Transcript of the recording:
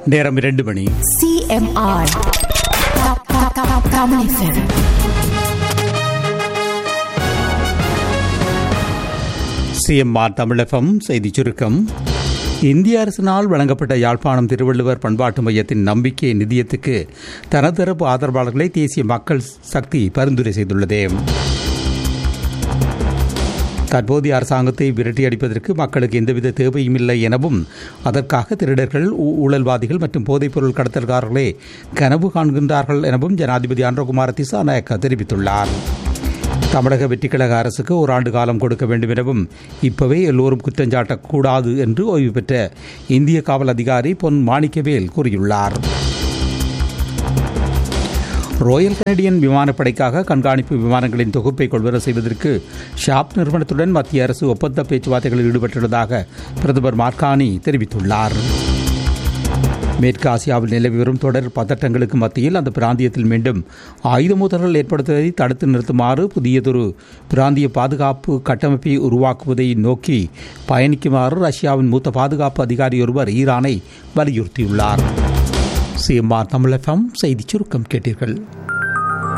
நேரம் இரண்டு மணி CMR. Ka- ka- ka- Kamal FM. CMR Tamilagam செய்திச் சுருக்கம் இந்திய அரசினால் வழங்கப்பட்ட யாழ்ப்பாணம் திருவள்ளுவர் பண்பாட்டு மையத்தின் நம்பிக்கை நிதியத்துக்கு தனதரப்பு ஆதரவாளர்களை தேசிய மக்கள் சக்தி பரிந்துரை செய்துள்ளது தற்போதைய அரசாங்கத்தை விரட்டியடிப்பதற்கு மக்களுக்கு எந்தவித தேவையும் இல்லை எனவும் அதற்காக திருடர்கள் ஊ- ஊழல்வாதிகள் மற்றும் போதைப்பொருள் கடத்தல்காரர்களே கனவு காண்கின்றார்கள் எனவும் ஜனாதிபதி அன்றகுமார திசாநாயக்க தெரிவித்துள்ளார் தமிழக வெற்றிக்கழக அரசுக்கு ஒரு ஆண்டு காலம் கொடுக்க வேண்டும் எனவும் இப்பவே எல்லோரும் குற்றஞ்சாட்டக்கூடாது என்று ஓய்வு பெற்ற இந்திய காவல் அதிகாரி பொன் மாணிக்கவேல் கூறியுள்ளார் ராயல் கனடியன் விமானப்படைக்காக கண்காணிப்பு விமானங்களின் தொகுப்பை கொள்வனவு செய்வதற்கு ஷாப் நிறுவனத்துடன் மத்திய அரசு ஒப்பந்த பேச்சுவார்த்தைகளில் ஈடுபட்டுள்ளதாக பிரதமர் மார்கானி தெரிவித்துள்ளார் மேற்கு ஆசியாவில் நிலவி வரும் தொடர் பதட்டங்களுக்கு மத்தியில் அந்த பிராந்தியத்தில் மீண்டும் ஆயுத மோதல்கள் ஏற்படுத்துவதை தடுத்து நிறுத்துமாறு புதியதொரு பிராந்திய பாதுகாப்பு கட்டமைப்பை உருவாக்குவதை நோக்கி பயணிக்குமாறு ரஷ்யாவின் மூத்த பாதுகாப்பு அதிகாரி ஒருவர் ஈரானை வலியுறுத்தியுள்ளார் சிஎம்ஆர் தமிழ் எஃப்எம் செய்திச் சுருக்கம் கேட்டீர்கள்